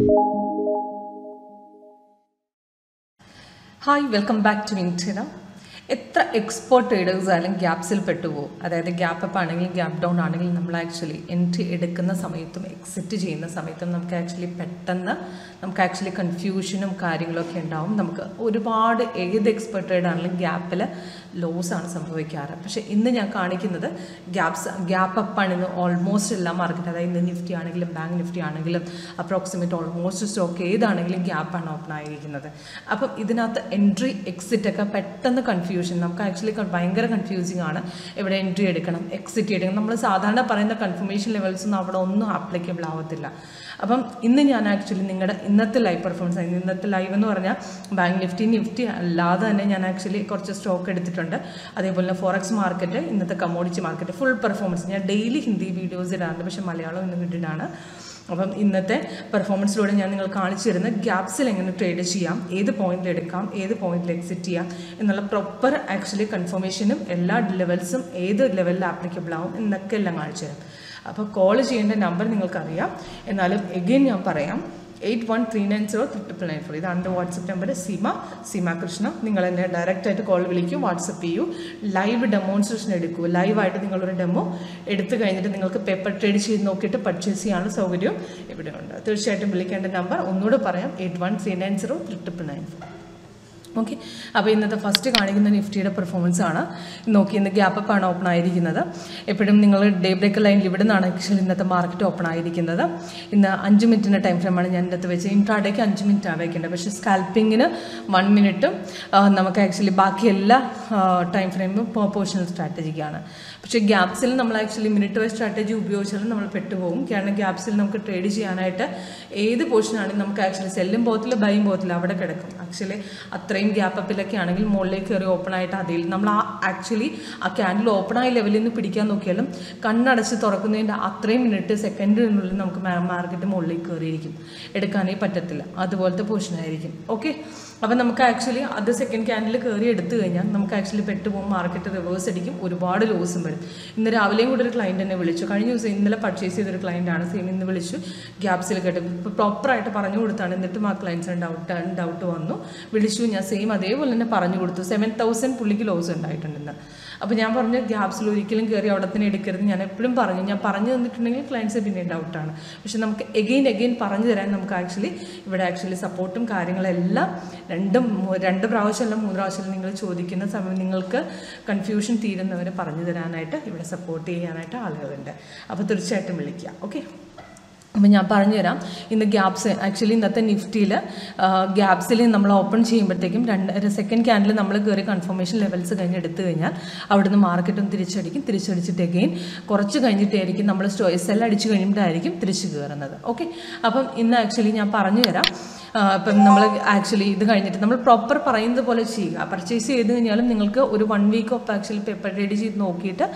hi welcome back to ഇൻറ്റിന എത്ര expert traders ആയാലും ഗ്യാപ്സിൽ പെട്ടുപോകും അതായത് ഗ്യാപ്പ് അപ്പ് ആണെങ്കിലും ഗ്യാപ്പ് ഡൗൺ ആണെങ്കിലും നമ്മൾ ആക്ച്വലി എൻട്രി എടുക്കുന്ന സമയത്തും എക്സിറ്റ് ചെയ്യുന്ന സമയത്തും നമുക്ക് ആക്ച്വലി പെട്ടെന്ന് നമുക്ക് ആക്ച്വലി കൺഫ്യൂഷനും കാര്യങ്ങളൊക്കെ ഉണ്ടാവും നമുക്ക് ഒരുപാട് ഏത് എക്സ്പെർട്ട് ട്രേഡ് ആണെങ്കിലും ഗ്യാപ്പിൽ ലോസ് ആണ് സംഭവിക്കാറ് പക്ഷേ ഇന്ന് ഞാൻ കാണിക്കുന്നത് ഗ്യാപ്സ് ഗ്യാപ്പ് അപ്പ് ആണ് ഇന്ന് ഓൾമോസ്റ്റ് എല്ലാ മാർക്കറ്റ് അതായത് ഇന്ന് നിഫ്റ്റി ആണെങ്കിലും ബാങ്ക് നിഫ്റ്റി ആണെങ്കിലും അപ്രോക്സിമേറ്റ് ഓൾമോസ്റ്റ് സ്റ്റോക്ക് ഏതാണെങ്കിലും ഗ്യാപ്പാണ് ഓപ്പൺ ആയിരിക്കുന്നത് അപ്പം ഇതിനകത്ത് എൻട്രി എക്സിറ്റ് ഒക്കെ പെട്ടെന്ന് കൺഫ്യൂഷൻ നമുക്ക് ആക്ച്വലി ഭയങ്കര കൺഫ്യൂസിങ് ആണ് എവിടെ എൻട്രി എടുക്കണം എക്സിറ്റ് എടുക്കണം നമ്മൾ സാധാരണ പറയുന്ന കൺഫർമേഷൻ ലെവൽസ് ഒന്നും അവിടെ ഒന്നും ആപ്ലിക്കബിൾ ആവത്തില്ല അപ്പം ഇന്ന് ഞാൻ ആക്ച്വലി നിങ്ങളുടെ ഇന്നത്തെ ലൈവ് പെർഫോമൻസ് ആയിരുന്നു ഇന്നത്തെ ലൈവ് എന്ന് പറഞ്ഞാൽ ബാങ്ക് നിഫ്റ്റി നിഫ്റ്റി അല്ലാതെ തന്നെ ഞാൻ ആക്ച്വലി കുറച്ച് സ്റ്റോക്ക് എടുത്തിട്ടുണ്ട് അതേപോലെ തന്നെ ഫോറക്സ് മാർക്കറ്റ് ഇന്നത്തെ കമോഡിറ്റി മാർക്കറ്റ് ഫുൾ പെർഫോമൻസ് ഞാൻ ഡെയിലി ഹിന്ദി വീഡിയോസ് ഇടാറുണ്ട് പക്ഷേ മലയാളം ഇന്ന് കിട്ടിയിട്ടാണ് അപ്പം ഇന്നത്തെ പെർഫോമൻസിലൂടെ ഞാൻ നിങ്ങൾ കാണിച്ചു തരുന്ന ഗ്യാപ്സിൽ എങ്ങനെ ട്രേഡ് ചെയ്യാം ഏത് പോയിന്റിൽ എടുക്കാം ഏത് പോയിന്റിൽ എക്സിറ്റ് ചെയ്യാം എന്നുള്ള പ്രോപ്പർ ആക്ച്വലി കൺഫർമേഷനും എല്ലാ ലെവൽസും ഏത് ലെവലിൽ ആപ്ലിക്കബിൾ ആവും എന്നൊക്കെ എല്ലാം കാണിച്ചു തരാം അപ്പോൾ കോൾ ചെയ്യേണ്ട നമ്പർ നിങ്ങൾക്കറിയാം എന്നാലും എഗെയിൻ ഞാൻ പറയാം eight one three nine zero triple nine four ഇതാണ് എൻ്റെ വാട്സപ്പ് നമ്പർ സീമ സീമ കൃഷ്ണ നിങ്ങൾ എന്നെ ഡയറക്റ്റായിട്ട് കോൾ വിളിക്കൂ വാട്സപ്പ് ചെയ്യൂ ലൈവ് ഡെമോൺസ്ട്രേഷൻ എടുക്കൂ ലൈവായിട്ട് നിങ്ങളൊരു ഡെമോ എടുത്തു കഴിഞ്ഞിട്ട് നിങ്ങൾക്ക് പേപ്പർ ട്രേഡ് ചെയ്ത് നോക്കിയിട്ട് പർച്ചേസ് ചെയ്യാനുള്ള സൗകര്യം ഇവിടെയുണ്ട് തീർച്ചയായിട്ടും വിളിക്കേണ്ട നമ്പർ ഒന്നുകൂടെ പറയാം eight one three nine zero triple nine four okay അപ്പോൾ ഇന്നത്തെ ഫസ്റ്റ് കാണിക്കുന്ന നിഫ്റ്റിയുടെ പെർഫോമൻസ് ആണ് നോക്കി ഇന്ന് ഗ്യാപ്പ് അപ്പ് ആണ് ഓപ്പൺ ആയിരിക്കുന്നത് എപ്പോഴും നിങ്ങൾ ഡേ ബ്രേക്ക് ലൈനിൽ ഇവിടെ നിന്നാണ് ആക്ച്വലി ഇന്നത്തെ മാർക്കറ്റ് ഓപ്പൺ ആയിരിക്കുന്നത് ഇന്ന് അഞ്ച് മിനിറ്റിൻ്റെ ടൈം ഫ്രെയിമാണ് ഞാൻ ഇന്നത്തെ വെച്ച് ഇൻട്രാഡേക്ക് അഞ്ച് മിനിറ്റ് ആണ് വയ്ക്കേണ്ടത് പക്ഷേ സ്കാൽപ്പിങ്ങിന് വൺ മിനിറ്റും നമുക്ക് ആക്ച്വലി ബാക്കി എല്ലാ ടൈം ഫ്രെയിമും പോർഷണൽ സ്ട്രാറ്റജിക്കാണ് പക്ഷേ ഗ്യാപ്സിൽ നമ്മൾ ആക്ച്വലി മിനിറ്റ് വൈസ് സ്ട്രാറ്റജി ഉപയോഗിച്ചാലും നമ്മൾ പെട്ടുപോകും കാരണം ഗ്യാപ്സിൽ നമുക്ക് ട്രേഡ് ചെയ്യാനായിട്ട് ഏത് പോർഷനാണെങ്കിലും നമുക്ക് ആക്ച്വലി സെല്ലും പോകത്തില്ല ബൈയും പോകത്തില്ല അവിടെ കിടക്കും ആക്ച്വലി അത്രയും ഗ്യാപ്പ് അപ്പിലൊക്കെ ആണെങ്കിൽ മുകളിലേക്ക് കയറി ഓപ്പൺ ആയിട്ട് അതിൽ നമ്മൾ ആ ആക്ച്വലി ആ ക്യാൻഡിൽ ഓപ്പൺ ആയ ലെവലിൽ നിന്ന് പിടിക്കാൻ നോക്കിയാലും കണ്ണടച്ച് തുറക്കുന്നതിൻ്റെ അത്രയും മിനിറ്റ് സെക്കൻഡിനുള്ളിൽ നമുക്ക് മാർക്കറ്റ് മുകളിലേക്ക് കയറിയിരിക്കും എടുക്കാനേ പറ്റത്തില്ല അതുപോലത്തെ പോർഷനായിരിക്കും ഓക്കെ അപ്പം നമുക്ക് ആക്ച്വലി അത് സെക്കൻഡ് ക്യാൻഡിൽ കയറി എടുത്തു കഴിഞ്ഞാൽ നമുക്ക് ആക്ച്വലി പെട്ടുപോകും മാർക്കറ്റ് റിവേഴ്സ് അടിക്കും ഒരുപാട് ലോസും വരും ഇന്ന് രാവിലെയും കൂടെ ഒരു ക്ലയൻറ്റ് എന്നെ വിളിച്ചു കഴിഞ്ഞ ദിവസം ഇന്നലെ പർച്ചേസ് ചെയ്തൊരു ക്ലയൻ്റ് ആണ് സെയിം ഇന്ന് വിളിച്ചു ഗ്യാപ്സിൽ കേട്ട് ഇപ്പോൾ പ്രോപ്പറായിട്ട് പറഞ്ഞു കൊടുത്താണ് എന്നിട്ടും ആ ക്ലയൻസിന് ഡൗട്ട് ഡൗട്ട് വന്നു വിളിച്ചു ഞാൻ സെയിം അതേപോലെ തന്നെ പറഞ്ഞു കൊടുത്തു സെവൻ തൗസൻഡ് പുള്ളിക്ക് ലോസ് ഉണ്ടായിട്ടുണ്ട് ഇന്ന് അപ്പോൾ ഞാൻ പറഞ്ഞു ഗ്യാപ്സിൽ ഒരിക്കലും കയറി അവിടെ തന്നെ എടുക്കരുത് ഞാൻ എപ്പോഴും പറഞ്ഞു ഞാൻ പറഞ്ഞു തന്നിട്ടുണ്ടെങ്കിൽ ക്ലയൻസ് പിന്നെ ഡൗട്ടാണ് പക്ഷെ നമുക്ക് എഗെയിൻ എഗെയിൻ പറഞ്ഞു തരാൻ നമുക്ക് ആക്ച്വലി ഇവിടെ ആക്ച്വലി സപ്പോർട്ടും കാര്യങ്ങളെല്ലാം രണ്ടും മൂ- രണ്ട് പ്രാവശ്യമല്ല മൂന്ന് പ്രാവശ്യം നിങ്ങൾ ചോദിക്കുന്ന സമയം നിങ്ങൾക്ക് കൺഫ്യൂഷൻ തീരുന്നവരെ പറഞ്ഞു തരാനായിട്ട് ഇവിടെ സപ്പോർട്ട് ചെയ്യാനായിട്ട് ആളുകളുണ്ട് അപ്പോൾ തീർച്ചയായിട്ടും വിളിക്കുക ഓക്കെ അപ്പം ഞാൻ പറഞ്ഞുതരാം ഇന്ന് ഗ്യാപ്സ് ആക്ച്വലി ഇന്നത്തെ നിഫ്റ്റിയിൽ ഗ്യാപ്സിൽ നമ്മൾ ഓപ്പൺ ചെയ്യുമ്പോഴത്തേക്കും രണ്ട് സെക്കൻഡ് ക്യാൻഡിൽ നമ്മൾ കയറി കൺഫർമേഷൻ ലെവൽസ് കഴിഞ്ഞ് എടുത്തു കഴിഞ്ഞാൽ അവിടുന്ന് മാർക്കറ്റും തിരിച്ചടിക്കും തിരിച്ചടിച്ചിട്ട് അഗെയിൻ കുറച്ച് കഴിഞ്ഞിട്ടായിരിക്കും നമ്മൾ സ്റ്റോ എസ് എൽ അടിച്ച് കഴിയുമ്പോഴായിരിക്കും തിരിച്ച് കയറുന്നത് ഓക്കെ അപ്പം ഇന്ന് ആക്ച്വലി ഞാൻ പറഞ്ഞു തരാം ആ, ഇപ്പം നമ്മൾ ആക്ച്വലി ഇത് കഴിഞ്ഞിട്ട് നമ്മൾ പ്രോപ്പർ പറയുന്നത് പോലെ ചെയ്യുക പർച്ചേസ് ചെയ്ത് കഴിഞ്ഞാലും നിങ്ങൾക്ക് ഒരു one week of actually paper ready ചെയ്ത് നോക്കിയിട്ട്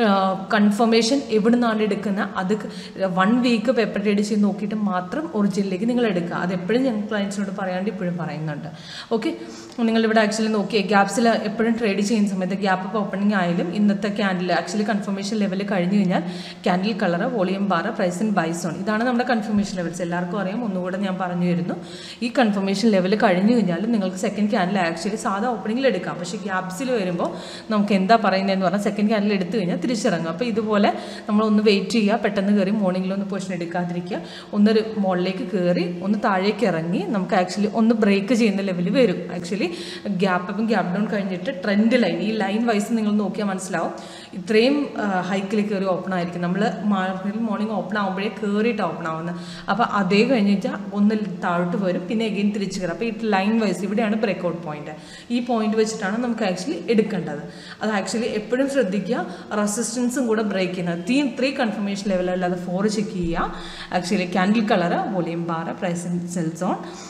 കൺഫർമേഷൻ എവിടെ നിന്നാണ് എടുക്കുന്നത് അത് വൺ വീക്ക് പേപ്പർ റെഡി ചെയ്ത് നോക്കിയിട്ട് മാത്രം ഒറിജിനലിലേക്ക് നിങ്ങൾ എടുക്കുക അത് എപ്പോഴും ഞങ്ങൾ ക്ലയൻസിനോട് പറയാണ്ട് ഇപ്പോഴും പറയുന്നുണ്ട് ഓക്കെ നിങ്ങളിവിടെ ആക്ച്വലി നോക്കിയേ ഗ്യാപ്സിൽ എപ്പോഴും ട്രേഡ് ചെയ്യുന്ന സമയത്ത് ഗ്യാപ്പ് ഓപ്പണിംഗ് ആയാലും ഇന്നത്തെ ക്യാൻഡിൽ ആക്ച്വലി കൺഫർമേഷൻ ലെവൽ കഴിഞ്ഞ് കഴിഞ്ഞാൽ candle colour volume bar price and buy zone ഇതാണ് നമ്മുടെ കൺഫർമേഷൻ ലെവൽസ് എല്ലാവർക്കും അറിയാം ഒന്നുകൂടെ ഞാൻ പറഞ്ഞു തരുന്നു ഈ കൺഫർമേഷൻ ലെവൽ കഴിഞ്ഞ് കഴിഞ്ഞാൽ നിങ്ങൾക്ക് സെക്കൻഡ് ക്യാൻഡിൽ ആക്ച്വലി സാധാ ഓപ്പണിംഗിൽ എടുക്കാം പക്ഷേ ഗ്യാപ്സിൽ വരുമ്പോൾ നമുക്ക് എന്താ പറയുന്നതെന്ന് പറഞ്ഞാൽ സെക്കൻഡ് ക്യാൻഡിൽ എടുത്തു കഴിഞ്ഞാൽ തിരിച്ചിറങ്ങും അപ്പോൾ ഇതുപോലെ നമ്മളൊന്ന് വെയിറ്റ് ചെയ്യുക പെട്ടെന്ന് കയറി മോർണിംഗിലൊന്ന് പൊസിഷൻ എടുക്കാതിരിക്കുക ഒന്നൊരു മുകളിലേക്ക് കയറി ഒന്ന് താഴേക്ക് ഇറങ്ങി നമുക്ക് ആക്ച്വലി ഒന്ന് ബ്രേക്ക് ചെയ്യുന്ന ലെവലിൽ വരും ആക്ച്വലി ഗ്യാപ്പ് അപ്പം ഗ്യാപ്പ് ഡൗൺ കഴിഞ്ഞിട്ട് ട്രെൻഡ് ലൈൻ ഈ ലൈൻ വൈസ് നിങ്ങൾ നോക്കിയാൽ മനസ്സിലാവും ഇത്രയും ഹൈക്കിൽ കയറി ഓപ്പൺ ആയിരിക്കും നമ്മൾ മാർക്കറ്റിൽ മോർണിംഗ് ഓപ്പൺ ആകുമ്പോഴേ കയറിയിട്ട് ഓപ്പൺ ആവുന്നത് അപ്പോൾ അതേ കഴിഞ്ഞിട്ട് ഒന്ന് താഴോട്ട് വരും പിന്നെ എഗെയിൻ തിരിച്ച് കയറും അപ്പോൾ ഈ ലൈൻ വൈസ് ഇവിടെയാണ് ബ്രേക്കൗട്ട് പോയിന്റ് ഈ പോയിന്റ് വെച്ചിട്ടാണ് നമുക്ക് ആക്ച്വലി എടുക്കേണ്ടത് അത് ആക്ച്വലി എപ്പോഴും ശ്രദ്ധിക്കുക റെസിസ്റ്റൻസും കൂടെ ബ്രേക്ക് ചെയ്യുന്നത് തീ ത്രീ കൺഫർമേഷൻ ലെവൽ അല്ലാതെ ഫോർ ചെക്ക് ചെയ്യുക actually candle colour volume bar price sell zone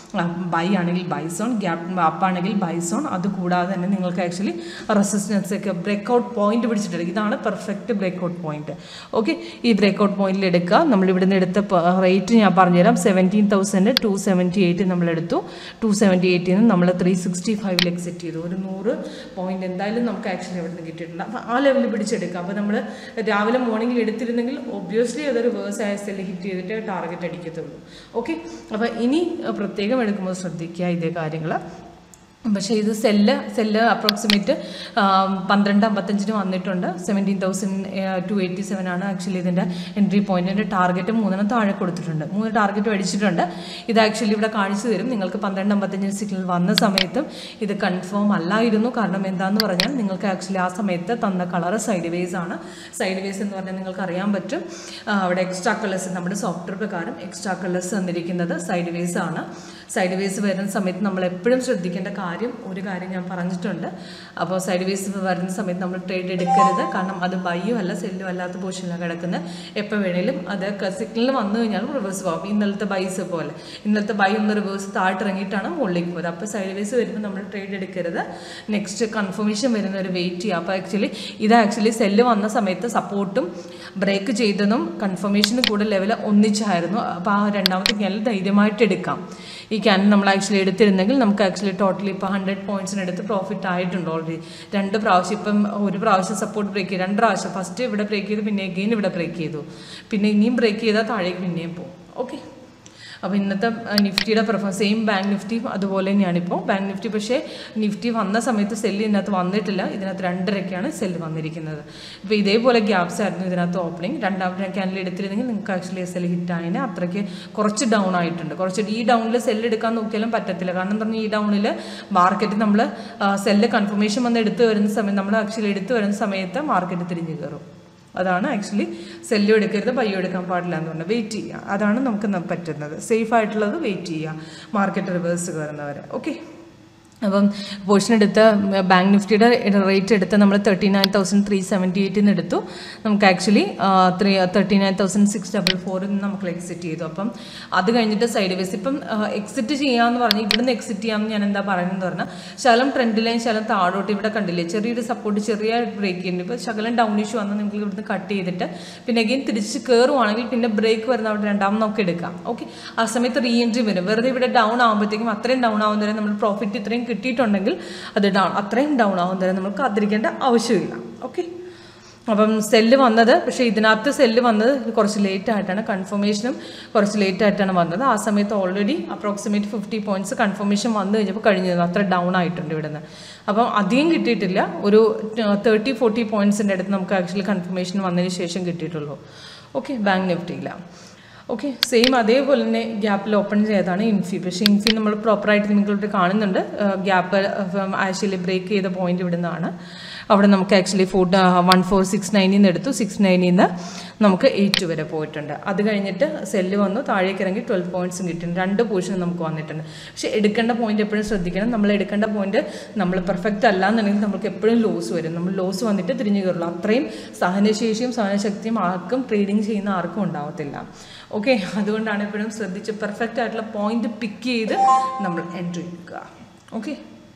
buy ആണെങ്കിൽ ബൈസോൺ ഗ്യാപ്പ് അപ്പ് ആണെങ്കിൽ ബൈസോൺ അതുകൂടാതെ തന്നെ നിങ്ങൾക്ക് ആക്ച്വലി റെസിസ്റ്റൻസ് ഒക്കെ ബ്രേക്കൗട്ട് പോയിന്റ് പിടിച്ചിട്ടുണ്ട് ഇതാണ് പെർഫെക്റ്റ് ബ്രേക്കൗട്ട് പോയിന്റ് ഓക്കെ ഈ ബ്രേക്കൗട്ട് പോയിന്റിൽ എടുക്കുക നമ്മൾ ഇവിടുന്ന് എടുത്ത റേറ്റ് ഞാൻ പറഞ്ഞുതരാം seventeen thousand two seventy eight നമ്മൾ എടുത്തു ടു സെവൻറ്റി എയ്റ്റിൽ നിന്ന് നമ്മൾ ത്രീ സിക്സ്റ്റി ഫൈവിൽ എക്സിറ്റ് ചെയ്തു ഒരു നൂറ് പോയിന്റ് എന്തായാലും നമുക്ക് ആക്ച്വലി അവിടെ നിന്ന് കിട്ടിയിട്ടുണ്ട് അപ്പോൾ ആ ലെവലിൽ പിടിച്ചെടുക്കാം അപ്പോൾ നമ്മൾ രാവിലെ മോർണിംഗിൽ എടുത്തിരുന്നെങ്കിൽ ഒബ്വിയസ്ലി അതൊരു വേഴ്സ് ആയ സെല്ല് ഹിറ്റ് ചെയ്തിട്ട് ടാർഗറ്റ് അടിക്കത്തുള്ളൂ ഓക്കെ അപ്പോൾ ഇനി പ്രത്യേകം എടുക്കുമ്പോൾ ശ്രദ്ധിക്കുക ഇതേ കാര്യങ്ങൾ പക്ഷേ ഇത് സെല്ല് സെല്ല് അപ്രോക്സിമേറ്റ് പന്ത്രണ്ട് അമ്പത്തഞ്ചിന് വന്നിട്ടുണ്ട് seventeen thousand two eighty seven ആണ് ആക്ച്വലി ഇതിൻ്റെ എൻട്രി പോയിൻറ്റിൻ്റെ ടാർഗറ്റ് മൂന്നെണ്ണം താഴെ കൊടുത്തിട്ടുണ്ട് മൂന്ന് ടാർഗറ്റ് അടിച്ചിട്ടുണ്ട് ഇത് ആക്ച്വലി ഇവിടെ കാണിച്ചു തരും നിങ്ങൾക്ക് പന്ത്രണ്ട് അമ്പത്തഞ്ചിന് സിഗ്നൽ വന്ന സമയത്തും ഇത് കൺഫേം അല്ലായിരുന്നു കാരണം എന്താണെന്ന് പറഞ്ഞാൽ നിങ്ങൾക്ക് ആക്ച്വലി ആ സമയത്ത് തന്ന കളർ സൈഡ് വേസ് ആണ് സൈഡ് വേസ് എന്ന് പറഞ്ഞാൽ നിങ്ങൾക്ക് അറിയാൻ പറ്റും ആ, അവിടെ എക്സ്ട്രാ കളേഴ്സ് നമ്മുടെ സോഫ്റ്റ്വെയർ പ്രകാരം എക്സ്ട്രാ കളേഴ്സ് തന്നിരിക്കുന്നത് സൈഡ് വേസ് ആണ് സൈഡ് വേസ് വരുന്ന സമയത്ത് നമ്മൾ എപ്പോഴും ശ്രദ്ധിക്കേണ്ട കാര്യം ഒരു കാര്യം ഞാൻ പറഞ്ഞിട്ടുണ്ട് അപ്പോൾ സൈഡ് വേസ് വരുന്ന സമയത്ത് നമ്മൾ ട്രേഡ് എടുക്കരുത് കാരണം അത് ബയ്യോ അല്ല സെല്ലോ അല്ലാത്ത പൊസിഷനിലാണ് കിടക്കുന്നത് എപ്പോൾ വേണേലും അത് സിഗ്നൽ വന്നു കഴിഞ്ഞാൽ റിവേഴ്സ് പോകും ഇന്നലത്തെ ബൈസ് പോലെ ഇന്നലത്തെ ബൈ ഒന്ന് റിവേഴ്സ് താഴ്ത്തിറങ്ങിയിട്ടാണ് മുകളിലേക്ക് പോകുന്നത് അപ്പോൾ സൈഡ് വേസ് വരുമ്പോൾ നമ്മൾ ട്രേഡ് എടുക്കരുത് നെക്സ്റ്റ് കൺഫർമേഷൻ വരുന്നവർ വെയിറ്റ് ചെയ്യുക അപ്പോൾ ആക്ച്വലി ഇത് ആക്ച്വലി സെല്ല് വന്ന സമയത്ത് സപ്പോർട്ടും ബ്രേക്ക് ചെയ്തതും കൺഫർമേഷനും കൂടെ ലെവൽ ഒന്നിച്ചായിരുന്നു അപ്പോൾ ആ രണ്ടാമത്തെ ക്യാനിൽ ധൈര്യമായിട്ട് എടുക്കാം ഈ ക്യാനിൽ നമ്മൾ ആക്ച്വലി എടുത്തിരുന്നെങ്കിൽ നമുക്ക് ആക്ച്വലി ടോട്ടലി ഇപ്പോൾ ഹൺഡ്രഡ് പോയിന്റ്സിന് എടുത്ത് പ്രോഫിറ്റ് ആയിട്ടുണ്ട് ഓൾറെഡി രണ്ട് പ്രാവശ്യം ഇപ്പം ഒരു പ്രാവശ്യം സപ്പോർട്ട് ബ്രേക്ക് ചെയ്തു രണ്ട് പ്രാവശ്യം ഫസ്റ്റ് ഇവിടെ ബ്രേക്ക് ചെയ്തു പിന്നെ എഗെയിൻ ഇവിടെ ബ്രേക്ക് ചെയ്തു പിന്നെ ഇനിയും ബ്രേക്ക് ചെയ്താൽ താഴേക്ക് പിന്നെയും പോകും ഓക്കെ അപ്പോൾ ഇന്നത്തെ അഹ്, നിഫ്റ്റിയുടെ പെർഫോം സെയിം ബാങ്ക് നിഫ്റ്റി അതുപോലെ തന്നെയാണ് ഇപ്പോൾ ബാങ്ക് നിഫ്റ്റി പക്ഷേ നിഫ്റ്റി വന്ന സമയത്ത് സെല്ല് ഇതിനകത്ത് വന്നിട്ടില്ല ഇതിനകത്ത് രണ്ടരയ്ക്കാണ് സെല്ല് വന്നിരിക്കുന്നത് ഇപ്പോൾ ഇതേപോലെ ഗ്യാപ്സ് ആയിരുന്നു ഇതിനകത്ത് ഓപ്പണിംഗ് രണ്ടാമത്തെ ക്യാനിൽ എടുത്തിരുന്നെങ്കിൽ നിങ്ങൾക്ക് ആക്ച്വലി സെല്ല് ഹിറ്റ് ആയതിന് അത്രയ്ക്ക് കുറച്ച് ഡൗൺ ആയിട്ടുണ്ട് കുറച്ച് ഈ ഡൗണിൽ സെല്ല് എടുക്കാൻ നോക്കിയാലും പറ്റത്തില്ല കാരണം എന്താ പറഞ്ഞാൽ ഈ ഡൗണിൽ മാർക്കറ്റ് നമ്മൾ സെല്ല് കൺഫർമേഷൻ വന്ന് എടുത്ത് വരുന്ന സമയം നമ്മൾ ആക്ച്വലി എടുത്ത് വരുന്ന സമയത്ത് മാർക്കറ്റ് തിരിഞ്ഞ് കയറും അതാണ് ആക്ച്വലി സെല്ലോ എടുക്കരുത് ബയ്യോ എടുക്കാൻ പാടില്ല എന്ന് പറഞ്ഞാൽ വെയിറ്റ് ചെയ്യുക അതാണ് നമുക്ക് ന- പറ്റുന്നത് സേഫ് ആയിട്ടുള്ളത് വെയിറ്റ് ചെയ്യുക മാർക്കറ്റ് റിവേഴ്സ് കയറുന്നവരെ ഓക്കെ അപ്പം പോർഷൻ എടുത്ത് ബാങ്ക് നിഫ്റ്റിയുടെ റേറ്റ് എടുത്ത് നമ്മൾ thirty nine thousand three seventy എയ്റ്റിൽ നിന്ന് എടുത്തു നമുക്ക് actually three thirty nine thousand six double ഫോറിൽ നിന്ന് നമുക്ക് എക്സിറ്റ് ചെയ്തു അപ്പം അത് കഴിഞ്ഞിട്ട് സൈഡ് വേസ് ഇപ്പം എക്സിറ്റ് ചെയ്യാമെന്ന് പറഞ്ഞ് ഇവിടുന്ന് എക്സിറ്റ് ചെയ്യാമെന്ന് ഞാൻ എന്താ പറയുന്നത് പറഞ്ഞാൽ ശകലം ട്രെൻഡ് ലൈൻ ശകലം താഴോട്ട് ഇവിടെ കണ്ടില്ലേ ചെറിയൊരു സപ്പോർട്ട് ചെറിയ ബ്രേക്ക് ചെയ്യുന്നുണ്ട് ഇപ്പോൾ ശകലം ഡൗൺ ഇഷ്യൂ വന്നാൽ നിങ്ങൾക്ക് ഇവിടുന്ന് കട്ട് ചെയ്തിട്ട് പിന്നെ അഗെയിൻ തിരിച്ച് കയറുവാണെങ്കിൽ പിന്നെ ബ്രേക്ക് വരുന്ന അവിടെ രണ്ടാമത് നമുക്ക് എടുക്കാം ഓക്കെ ആ സമയത്ത് റീ എൻട്രി വരും വെറുതെ ഇവിടെ ഡൗൺ ആകുമ്പോഴത്തേക്കും അത്രയും ഡൗൺ ആവുന്നവരെ നമ്മൾ പ്രോഫിറ്റ് ഇത്രയും കിട്ടിയിട്ടുണ്ടെങ്കിൽ അത് ഡൗൺ അത്രയും ഡൗൺ ആവുന്നവരെ നമ്മൾ കാത്തിരിക്കേണ്ട ആവശ്യമില്ല ഓക്കെ അപ്പം സെല്ല് വന്നത് പക്ഷേ ഇതിനകത്ത് സെല്ല് വന്നത് കുറച്ച് ലേറ്റ് ആയിട്ടാണ് കൺഫർമേഷനും കുറച്ച് ലേറ്റ് ആയിട്ടാണ് വന്നത് ആ സമയത്ത് already approximate fifty points confirmation വന്നു കഴിഞ്ഞപ്പോൾ കഴിഞ്ഞിരുന്നു അത്ര ഡൗൺ ആയിട്ടുണ്ട് ഇവിടുന്ന് അപ്പം അധികം കിട്ടിയിട്ടില്ല ഒരു തേർട്ടി ഫോർട്ടി പോയിന്റ്സിൻ്റെ അടുത്ത് നമുക്ക് ആക്ച്വലി കൺഫർമേഷൻ വന്നതിന് ശേഷം കിട്ടിയിട്ടുള്ളൂ ഓക്കെ ബാങ്ക് നിഫ്റ്റിയില്ല ഓക്കെ സെയിം അതേപോലെ തന്നെ ഗ്യാപ്പിൽ ഓപ്പൺ ചെയ്തതാണ് ഇൻഫി പക്ഷേ ഇൻഫി നമ്മൾ പ്രോപ്പറായിട്ട് നിങ്ങളിവിടെ കാണുന്നുണ്ട് ഗ്യാപ്പ് ആക്ച്വലി ബ്രേക്ക് ചെയ്ത പോയിന്റ് ഇവിടെ നിന്നാണ് അവിടെ നമുക്ക് ആക്ച്വലി ഫുഡ് വൺ ഫോർ സിക്സ് നയനിൽ നിന്ന് എടുത്തു സിക്സ് നയനിൽ നിന്ന് നമുക്ക് എയ്റ്റ് വരെ പോയിട്ടുണ്ട് അത് കഴിഞ്ഞിട്ട് സെല്ല് വന്നു താഴേക്ക് ഇറങ്ങി ട്വൽവ് പോയിന്റ്സും കിട്ടുന്നുണ്ട് രണ്ട് പൊസിഷൻ നമുക്ക് വന്നിട്ടുണ്ട് പക്ഷേ എടുക്കേണ്ട പോയിന്റ് എപ്പോഴും ശ്രദ്ധിക്കണം നമ്മൾ എടുക്കേണ്ട പോയിന്റ് നമ്മൾ പെർഫെക്റ്റ് അല്ല എന്നുണ്ടെങ്കിൽ നമുക്ക് എപ്പോഴും ലോസ് വരും നമ്മൾ ലോസ് വന്നിട്ട് തിരിഞ്ഞു കയറുള്ളൂ അത്രയും സഹനശേഷിയും സഹനശക്തിയും ആർക്കും ട്രേഡിങ് ചെയ്യുന്ന ആർക്കും ഉണ്ടാവത്തില്ല ഓക്കെ അതുകൊണ്ടാണ് എപ്പോഴും ശ്രദ്ധിച്ച് പെർഫെക്റ്റ് ആയിട്ടുള്ള പോയിന്റ് പിക്ക് ചെയ്ത് നമ്മൾ എൻട്രി എടുക്കുക ഓക്കെ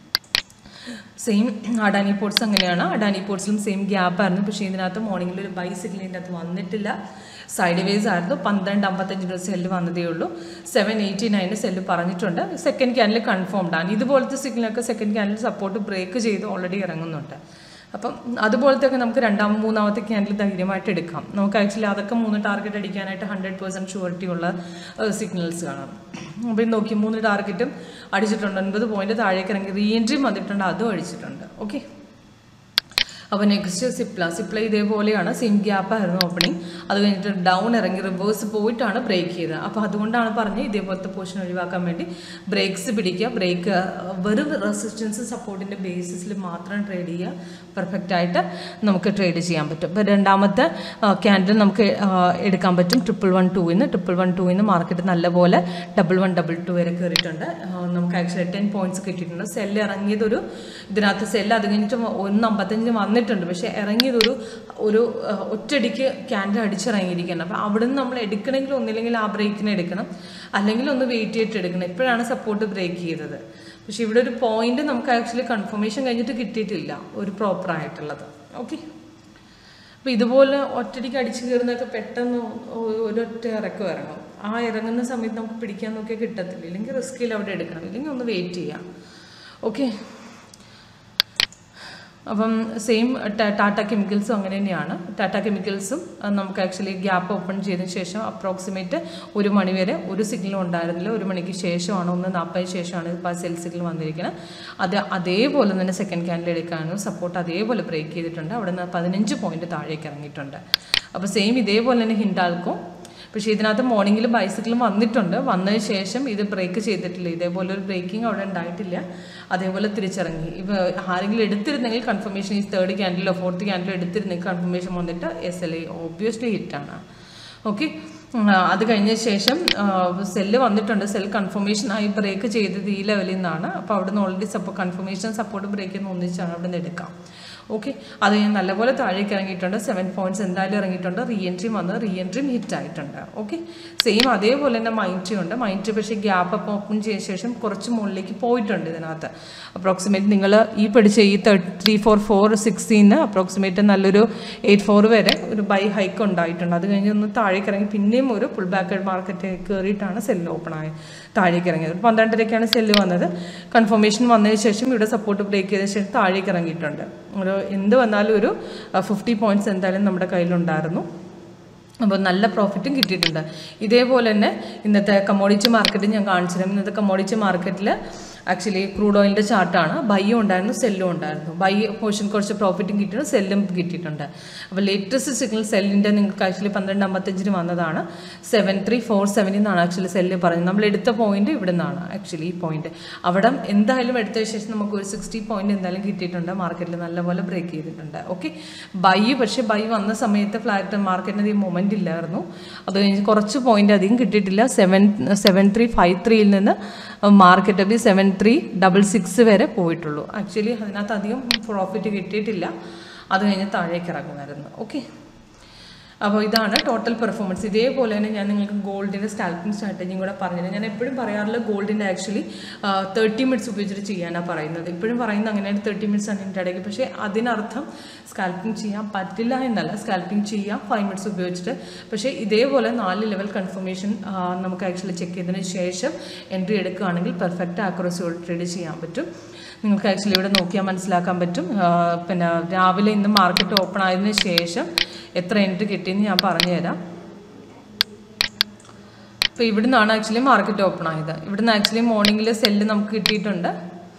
സെയിം അഡാനി പോർട്സ് അങ്ങനെയാണ് അഡാനി പോർട്സിലും സെയിം ഗ്യാപ്പ് ആയിരുന്നു പക്ഷേ ഇതിനകത്ത് മോർണിംഗിൽ ഒരു ബൈസിക്കിളിൻ്റെ അകത്ത് വന്നിട്ടില്ല സൈഡ് വേസ് ആയിരുന്നു പന്ത്രണ്ട് അമ്പത്തഞ്ചിന് സെല്ല് വന്നതേ ഉള്ളൂ സെവൻ എയ്റ്റി നയന് സെല്ല് പറഞ്ഞിട്ടുണ്ട് സെക്കൻഡ് ക്യാനിൽ കൺഫേംഡ് ആണ് ഇതുപോലത്തെ സിഗ്നലൊക്കെ സെക്കൻഡ് ക്യാനിൽ സപ്പോർട്ട് ബ്രേക്ക് ചെയ്ത് ഓൾറെഡി ഇറങ്ങുന്നുണ്ട് അപ്പം അതുപോലത്തെ ഒക്കെ നമുക്ക് രണ്ടാം മൂന്നാമത്തെ ക്യാൻഡിൽ ധൈര്യമായിട്ട് എടുക്കാം നമുക്ക് ആക്ച്വലി അതൊക്കെ മൂന്ന് ടാർഗറ്റ് അടിക്കാനായിട്ട് ഹൺഡ്രഡ് പേഴ്സൻറ്റ് ഷുവറിറ്റി ഉള്ള സിഗ്നൽസ് കാണാം അപ്പോൾ ഇത് നോക്കി മൂന്ന് ടാർഗറ്റും അടിച്ചിട്ടുണ്ട് ഒൻപത് പോയിന്റ് താഴേക്ക് ഇറങ്ങി റീ എൻട്രിയും വന്നിട്ടുണ്ട് അതും അടിച്ചിട്ടുണ്ട് ഓക്കെ അപ്പോൾ നെക്സ്റ്റ് സിപ്ല സിപ്ല ഇതേപോലെയാണ് സെയിം ഗ്യാപ്പ് ആയിരുന്നു ഓപ്പണിംഗ് അത് കഴിഞ്ഞിട്ട് ഡൗൺ ഇറങ്ങി റിവേഴ്സ് പോയിട്ടാണ് ബ്രേക്ക് ചെയ്തത് അപ്പോൾ അതുകൊണ്ടാണ് പറഞ്ഞ് ഇതേപോലത്തെ പോർഷൻ ഒഴിവാക്കാൻ വേണ്ടി ബ്രേക്സ് പിടിക്കുക ബ്രേക്ക് വെറും റെസിസ്റ്റൻസ് സപ്പോർട്ടിൻ്റെ ബേസിസിൽ മാത്രം ട്രേഡ് ചെയ്യുക പെർഫെക്റ്റ് ആയിട്ട് നമുക്ക് ട്രേഡ് ചെയ്യാൻ പറ്റും ഇപ്പോൾ രണ്ടാമത്തെ ക്യാൻഡിൽ നമുക്ക് ആ, എടുക്കാൻ പറ്റും ട്രിപ്പിൾ വൺ ടൂവിന്ന് ട്രിപ്പിൾ വൺ ടൂവിന്ന് മാർക്കറ്റ് നല്ലപോലെ ഡബിൾ വൺ ഡബിൾ ടു വരെ കയറിയിട്ടുണ്ട് ആ, നമുക്ക് ആക്ച്വലി ടെൻ പോയിന്റ്സ് കിട്ടിയിട്ടുണ്ട് സെല്ല് ഇറങ്ങിയതൊരു ഇതിനകത്ത് സെല്ല് അത് കഴിഞ്ഞിട്ട് ഒന്ന് അമ്പത്തഞ്ച് വന്നിട്ട് വന്നിട്ടുണ്ട് പക്ഷേ ഇറങ്ങിയത് ഒരു ഒരു ആ, ഒറ്റയടിക്ക് ക്യാൻഡിൽ അടിച്ചിറങ്ങിയിരിക്കണം അപ്പോൾ അവിടെ നിന്ന് നമ്മൾ എടുക്കണമെങ്കിൽ ഒന്നില്ലെങ്കിൽ ആ ബ്രേക്കിന് എടുക്കണം അല്ലെങ്കിൽ ഒന്ന് വെയിറ്റ് ചെയ്തിട്ട് എടുക്കണം എപ്പോഴാണ് സപ്പോർട്ട് ബ്രേക്ക് ചെയ്തത് പക്ഷേ ഇവിടെ ഒരു പോയിന്റ് നമുക്ക് ആക്ച്വലി കൺഫർമേഷൻ കഴിഞ്ഞിട്ട് കിട്ടിയിട്ടില്ല ഒരു പ്രോപ്പർ ആയിട്ടുള്ളത് ഓക്കെ അപ്പോൾ ഇതുപോലെ ഒറ്റടിക്ക് അടിച്ചു കയറുന്നതൊക്കെ പെട്ടെന്ന് ഒ- ഒരൊറ്റ ഇറക്കം ഇറങ്ങും ആ ഇറങ്ങുന്ന സമയത്ത് നമുക്ക് പിടിക്കാൻ നോക്കിയാൽ കിട്ടത്തില്ല ഇല്ലെങ്കിൽ റിസ്കിൽ അവിടെ എടുക്കണം ഇല്ലെങ്കിൽ ഒന്ന് വെയിറ്റ് ചെയ്യാം ഓക്കെ അപ്പം സെയിം ടാറ്റ കെമിക്കൽസും അങ്ങനെ തന്നെയാണ് ടാറ്റ കെമിക്കൽസും അഹ് നമുക്ക് ആക്ച്വലി ഗ്യാപ്പ് ഓപ്പൺ ചെയ്തതിന് ശേഷം അപ്രോക്സിമേറ്റ് ഒരു മണി വരെ ഒരു സിഗ്നലും ഉണ്ടായിരുന്നില്ല ഒരു മണിക്ക് ശേഷമാണ് ഒന്ന് നാൽപ്പതിന് ശേഷമാണ് ഇപ്പോൾ സെൽ സിഗ്നൽ വന്നിരിക്കുന്നത് അത് അതേപോലെ തന്നെ സെക്കൻഡ് ക്യാൻഡിൽ എടുക്കാനും സപ്പോർട്ട് അതേപോലെ ബ്രേക്ക് ചെയ്തിട്ടുണ്ട് അവിടെ നിന്ന് പതിനഞ്ച് പോയിന്റ് താഴേക്ക് ഇറങ്ങിയിട്ടുണ്ട് അപ്പോൾ സെയിം ഇതേപോലെ തന്നെ ഹിൻഡാൽക്കും പക്ഷേ ഇതിനകത്ത് മോർണിംഗിൽ ബൈസിക്കിളും വന്നിട്ടുണ്ട് വന്നതിന് ശേഷം ഇത് ബ്രേക്ക് ചെയ്തിട്ടില്ല ഇതേപോലെ ഒരു ബ്രേക്കിംഗ് അവിടെ ഉണ്ടായിട്ടില്ല അതേപോലെ തിരിച്ചിറങ്ങി ഇപ്പോൾ ആരെങ്കിലും എടുത്തിരുന്നെങ്കിൽ കൺഫർമേഷൻ ഈ തേർഡ് ക്യാൻഡിലോ ഫോർത്ത് ക്യാൻഡിലോ എടുത്തിരുന്നെങ്കിൽ കൺഫർമേഷൻ വന്നിട്ട് എസ് എൽ ഐ ഓബ്വിയസ്ലി ഹിറ്റാണ് ഓക്കെ അത് കഴിഞ്ഞ ശേഷം സെല്ല് വന്നിട്ടുണ്ട് സെൽ കൺഫർമേഷൻ ആയി ബ്രേക്ക് ചെയ്തത് ഈ ലെവലിൽ നിന്നാണ് അപ്പോൾ അവിടുന്ന് ഓൾറെഡി സപ്പോ കൺഫർമേഷൻ സപ്പോർട്ട് ബ്രേക്ക് എന്ന് ഒന്നിച്ചാണ് അവിടെ നിന്ന് എടുക്കാം ഓക്കെ അത് കഴിഞ്ഞ് നല്ലപോലെ താഴേക്ക് ഇറങ്ങിയിട്ടുണ്ട് സെവൻ പോയിന്റ്സ് എന്തായാലും ഇറങ്ങിയിട്ടുണ്ട് റീ എൻട്രിയും വന്നത് റീ എൻട്രിയും ഹിറ്റ് ആയിട്ടുണ്ട് ഓക്കെ സെയിം അതേപോലെ തന്നെ മൈൻട്രി ഉണ്ട് മൈൻട്രി പക്ഷേ ഗ്യാപ്പ് അപ്പം ഓപ്പൺ ചെയ്ത ശേഷം കുറച്ച് മുകളിലേക്ക് പോയിട്ടുണ്ട് ഇതിനകത്ത് അപ്രോക്സിമേറ്റ് നിങ്ങൾ ഈ പഠിച്ച ഈ ത്രീ ഫോർ ഫോർ സിക്സ്റ്റീന്ന് അപ്രോക്സിമേറ്റ് നല്ലൊരു എയ്റ്റ് ഫോർ വരെ ഒരു ബൈ ഹൈക്ക് ഉണ്ടായിട്ടുണ്ട് അത് കഴിഞ്ഞ് ഒന്ന് താഴേക്ക് ഇറങ്ങി പിന്നെയും ഒരു പുൾ ബാക്ക് മാർക്കറ്റ് കയറിയിട്ടാണ് സെല്ല് ഓപ്പൺ ആയത് താഴേക്ക് ഇറങ്ങിയത് ഒരു പന്ത്രണ്ടരയ്ക്കാണ് സെല്ല് വന്നത് കൺഫർമേഷൻ വന്നതിന് ശേഷം ഇവിടെ സപ്പോർട്ട് ബ്രേക്ക് ചെയ്തതിന് ശേഷം താഴേക്ക് ഇറങ്ങിയിട്ടുണ്ട് ഒരു എന്ത് വന്നാലും ഒരു ഫിഫ്റ്റി പോയിന്റ്സ് എന്തായാലും നമ്മുടെ കയ്യിലുണ്ടായിരുന്നു അപ്പോൾ നല്ല പ്രോഫിറ്റും കിട്ടിയിട്ടുണ്ട് ഇതേപോലെ തന്നെ ഇന്നത്തെ കമ്മോഡിറ്റി മാർക്കറ്റ് ഞാൻ കാണിച്ചിരുന്നു ഇന്നത്തെ കമ്മോഡിറ്റി മാർക്കറ്റിൽ ആക്ച്വലി ക്രൂഡ് ഓയിലിൻ്റെ ചാർട്ടാണ് ബൈയും ഉണ്ടായിരുന്നു സെല്ലും ഉണ്ടായിരുന്നു ബൈ പോർഷൻ കുറച്ച് പ്രോഫിറ്റും കിട്ടിയിട്ടുണ്ട് സെല്ലും കിട്ടിയിട്ടുണ്ട് അപ്പോൾ ലേറ്റസ്റ്റ് സിഗ്നൽ സെല്ലിൻ്റെ നിങ്ങൾക്ക് ആക്ച്വലി പന്ത്രണ്ട് അമ്പത്തഞ്ചിന് വന്നതാണ് സെവൻ ത്രീ ഫോർ സെവനിൽ നിന്നാണ് ആക്ച്വലി സെല്ല് പറയുന്നത് നമ്മൾ എടുത്ത പോയിന്റ് ഇവിടെ നിന്നാണ് ആക്ച്വലി ഈ പോയിന്റ് അവിടെ എന്തായാലും എടുത്ത ശേഷം നമുക്ക് ഒരു സിക്സ്റ്റി പോയിന്റ് എന്തായാലും കിട്ടിയിട്ടുണ്ട് മാർക്കറ്റിൽ നല്ലപോലെ ബ്രേക്ക് ചെയ്തിട്ടുണ്ട് ഓക്കെ ബൈ പക്ഷേ ബൈ വന്ന സമയത്ത് ഫ്ലാറ്റ് മാർക്കറ്റിന് ഈ മൊമെൻ്റ് ഇല്ലായിരുന്നു അത് കഴിഞ്ഞ് കുറച്ച് പോയിന്റ് അധികം കിട്ടിയിട്ടില്ല സെവൻ സെവൻ ത്രീ ഫൈവ് ത്രീയിൽ നിന്ന് market B seven three double six വരെ പോയിട്ടുള്ളൂ ആക്ച്വലി അതിനകത്ത് അധികം പ്രോഫിറ്റ് കിട്ടിയിട്ടില്ല അത് കഴിഞ്ഞ് താഴേക്ക് ഇറങ്ങുമായിരുന്നു ഓക്കെ അപ്പോൾ ഇതാണ് ടോട്ടൽ പെർഫോമൻസ് ഇതേപോലെ തന്നെ ഞാൻ നിങ്ങൾക്ക് ഗോൾഡിൻ്റെ സ്കാൽപ്പിംഗ് സ്ട്രാറ്റജിയും കൂടെ പറഞ്ഞിരുന്നു ഞാൻ എപ്പോഴും പറയാറില്ല ഗോൾഡിൻ്റെ ആക്ച്വലി തേർട്ടി മിനിറ്റ്സ് ഉപയോഗിച്ചിട്ട് ചെയ്യാനാണ് പറയുന്നത് ഇപ്പോഴും പറയുന്നത് അങ്ങനെയാണ് തേർട്ടി മിനിറ്റ്സ് ആണ് ഇതിൻ്റെ ഇടയ്ക്ക് പക്ഷേ അതിനർത്ഥം സ്കാൽപ്പിംഗ് ചെയ്യാൻ പറ്റില്ല എന്നല്ല സ്കാൽപ്പിംഗ് ചെയ്യാം ഫൈവ് മിനിറ്റ്സ് ഉപയോഗിച്ചിട്ട് പക്ഷേ ഇതേപോലെ നാല് ലെവൽ കൺഫർമേഷൻ നമുക്ക് ആക്ച്വലി ചെക്ക് ചെയ്തതിന് ശേഷം എൻട്രി എടുക്കുകയാണെങ്കിൽ പെർഫെക്റ്റ് ആക്യുറസിയോട് ട്രേഡ് ചെയ്യാൻ പറ്റും നിങ്ങൾക്ക് ആക്ച്വലി ഇവിടെ നോക്കിയാൽ മനസ്സിലാക്കാൻ പറ്റും ആ, പിന്നെ രാവിലെ ഇന്ന് മാർക്കറ്റ് ഓപ്പൺ ആയതിനു ശേഷം എത്ര എൻട്രി കിട്ടിയെന്ന് ഞാൻ പറഞ്ഞുതരാം അപ്പോൾ ഇവിടുന്നാണ് ആക്ച്വലി മാർക്കറ്റ് ഓപ്പൺ ആയത് ഇവിടുന്ന് ആക്ച്വലി മോർണിംഗിൽ സെല്ല് നമുക്ക് കിട്ടിയിട്ടുണ്ട്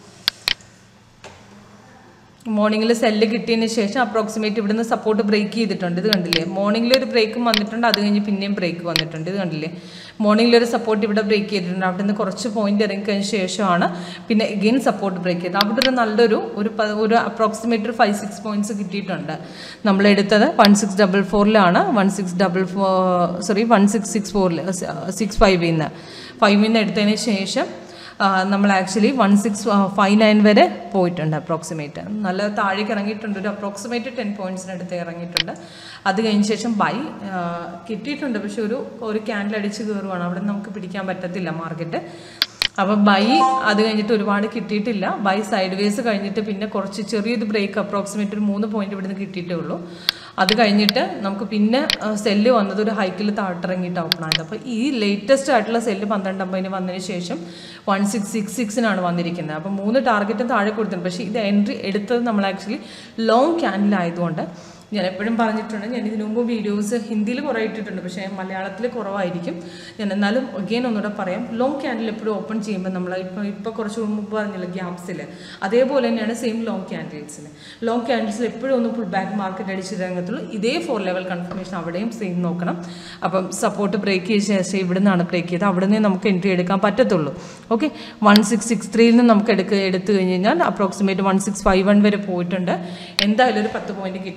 മോർണിംഗിൽ സെല്ല് കിട്ടിയതിന് ശേഷം അപ്രോക്സിമേറ്റ് ഇവിടുന്ന് സപ്പോർട്ട് ബ്രേക്ക് ചെയ്തിട്ടുണ്ട് ഇത് കണ്ടില്ലേ മോർണിംഗിൽ ഒരു ബ്രേക്കും വന്നിട്ടുണ്ട് അത് കഴിഞ്ഞ് പിന്നെയും ബ്രേക്ക് വന്നിട്ടുണ്ട് ഇത് കണ്ടില്ലേ മോർണിംഗിൽ ഒരു സപ്പോർട്ട് ഇവിടെ ബ്രേക്ക് ചെയ്തിട്ടുണ്ട് അവിടെ നിന്ന് കുറച്ച് പോയിന്റ് ഇറങ്ങിക്കഴിഞ്ഞ ശേഷമാണ് പിന്നെ എഗെയിൻ സപ്പോർട്ട് ബ്രേക്ക് ചെയ്തത് അവിടെ ഒരു നല്ലൊരു ഒരു പ- ഒരു അപ്രോക്സിമേറ്റ് ഒരു ഫൈവ് സിക്സ് പോയിന്റ്സ് കിട്ടിയിട്ടുണ്ട് നമ്മൾ എടുത്തത് വൺ സിക്സ് ഡബിൾ ഫോറിലാണ് one six double four sorry one six six ഫോറിൽ സിക്സ് ഫൈവിൽ നിന്ന് ഫൈവിൽ നിന്ന് എടുത്തതിന് ശേഷം ആ, നമ്മൾ actually one six five nine വരെ പോയിട്ടുണ്ട് അപ്രോക്സിമേറ്റ് നല്ല താഴേക്ക് ഇറങ്ങിയിട്ടുണ്ട് ഒരു അപ്രോക്സിമേറ്റ് ടെൻ പോയിന്റ്സിനടുത്ത് ഇറങ്ങിയിട്ടുണ്ട് അത് കഴിഞ്ഞ ശേഷം ബൈ കിട്ടിയിട്ടുണ്ട് പക്ഷെ ഒരു ഒരു ക്യാൻഡിൽ അടിച്ച് കയറുവാണ് അവിടെ നമുക്ക് പിടിക്കാൻ പറ്റത്തില്ല മാർക്കറ്റ് അപ്പോൾ ബൈ അത് കഴിഞ്ഞിട്ട് ഒരുപാട് കിട്ടിയിട്ടില്ല ബൈ സൈഡ് വേസ് കഴിഞ്ഞിട്ട് പിന്നെ കുറച്ച് ചെറിയൊരു ബ്രേക്ക് അപ്രോക്സിമേറ്റ് ഒരു മൂന്ന് പോയിന്റ് ഇവിടുന്ന് കിട്ടിയിട്ടേ ഉള്ളൂ അത് കഴിഞ്ഞിട്ട് നമുക്ക് പിന്നെ സെല്ല് വന്നത് ഒരു ഹൈക്കിൽ താഴ്ത്തിറങ്ങിയിട്ട് ഓപ്പൺ ആയത് അപ്പോൾ ഈ ലേറ്റസ്റ്റ് ആയിട്ടുള്ള സെല്ല് പന്ത്രണ്ട് അമ്പതിന് വന്നതിന് ശേഷം വൺ സിക്സ് സിക്സ് സിക്സിനാണ് വന്നിരിക്കുന്നത് അപ്പോൾ മൂന്ന് ടാർഗറ്റും താഴെ കൊടുത്തിട്ടുണ്ട് പക്ഷേ ഇത് എൻട്രി എടുത്തത് നമ്മൾ ആക്ച്വലി ലോങ് ക്യാൻഡിലായതുകൊണ്ട് ഞാൻ എപ്പോഴും പറഞ്ഞിട്ടുണ്ട് ഞാൻ ഇതിനു മുമ്പ് വീഡിയോസ് ഹിന്ദിയിൽ കുറേ ഇട്ടിട്ടുണ്ട് പക്ഷേ മലയാളത്തിൽ കുറവായിരിക്കും ഞാൻ എന്നാലും അഗെയിൻ ഒന്നുകൂടെ പറയാം ലോങ് ക്യാൻഡിൽ എപ്പോഴും ഓപ്പൺ ചെയ്യുമ്പോൾ നമ്മൾ ഇപ്പോൾ ഇപ്പോൾ കുറച്ച് മുമ്പ് പറഞ്ഞില്ല ഗ്യാപ്സിൽ അതേപോലെ തന്നെയാണ് സെയിം ലോങ് ക്യാൻഡിൽസിൽ ലോങ് ക്യാൻഡിൽസിൽ എപ്പോഴും ഒന്ന് ഫുൾ ബാക്ക് മാർക്കറ്റ് അടിച്ച് രംഗത്തുള്ളൂ ഇതേ ഫോർ ലെവൽ കൺഫർമേഷൻ അവിടെയും സെയിം നോക്കണം അപ്പം സപ്പോർട്ട് ബ്രേക്ക് ചെയ്ത ശേഷം ഇവിടെ നിന്നാണ് ബ്രേക്ക് ചെയ്തത് അവിടെ നിന്ന് നമുക്ക് എൻട്രി എടുക്കാൻ പറ്റത്തുള്ളൂ ഓക്കെ വൺ സിക്സ് സിക്സ് ത്രീയിൽ നിന്ന് നമുക്ക് എടുക്ക എടുത്തു കഴിഞ്ഞ് കഴിഞ്ഞാൽ approximate one six five one വരെ പോയിട്ടുണ്ട് എന്തായാലും ഒരു പത്ത് പോയിന്റ് കിട്ടിയിട്ടുണ്ട്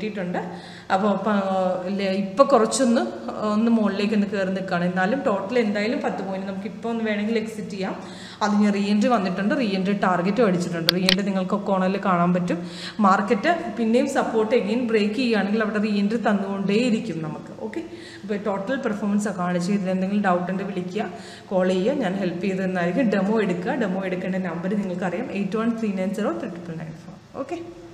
അപ്പോൾ ഇപ്പോൾ കുറച്ചൊന്ന് ഒന്ന് മുകളിലേക്ക് ഒന്ന് കയറി നിൽക്കുകയാണ് എന്നാലും ടോട്ടൽ എന്തായാലും പത്ത് പോയിന്റ് നമുക്ക് ഇപ്പോൾ ഒന്ന് വേണമെങ്കിൽ എക്സിറ്റ് ചെയ്യാം അത് ഞാൻ റീ എൻട്രി വന്നിട്ടുണ്ട് റീ എൻട്രി ടാർഗറ്റ് അടിച്ചിട്ടുണ്ട് റീ എൻട്രി നിങ്ങൾക്ക് കോണറിൽ കാണാൻ പറ്റും മാർക്കറ്റ് പിന്നെയും സപ്പോർട്ട് എഗെയിൻ ബ്രേക്ക് ചെയ്യുകയാണെങ്കിൽ അവിടെ റീ എൻട്രി തന്നുകൊണ്ടേയിരിക്കും നമുക്ക് ഓക്കെ അപ്പോൾ ടോട്ടൽ പെർഫോമൻസ് ഒക്കെ കാണിച്ച് ഇതിൽ എന്തെങ്കിലും ഡൗട്ട് ഉണ്ട് വിളിക്കുക കോൾ ചെയ്യുക ഞാൻ ഹെൽപ്പ് ചെയ്ത് തന്നായിരിക്കും ഡെമോ എടുക്കുക ഡെമോ എടുക്കേണ്ട നമ്പർ നിങ്ങൾക്കറിയാം eight one three nine zero triple nine four okay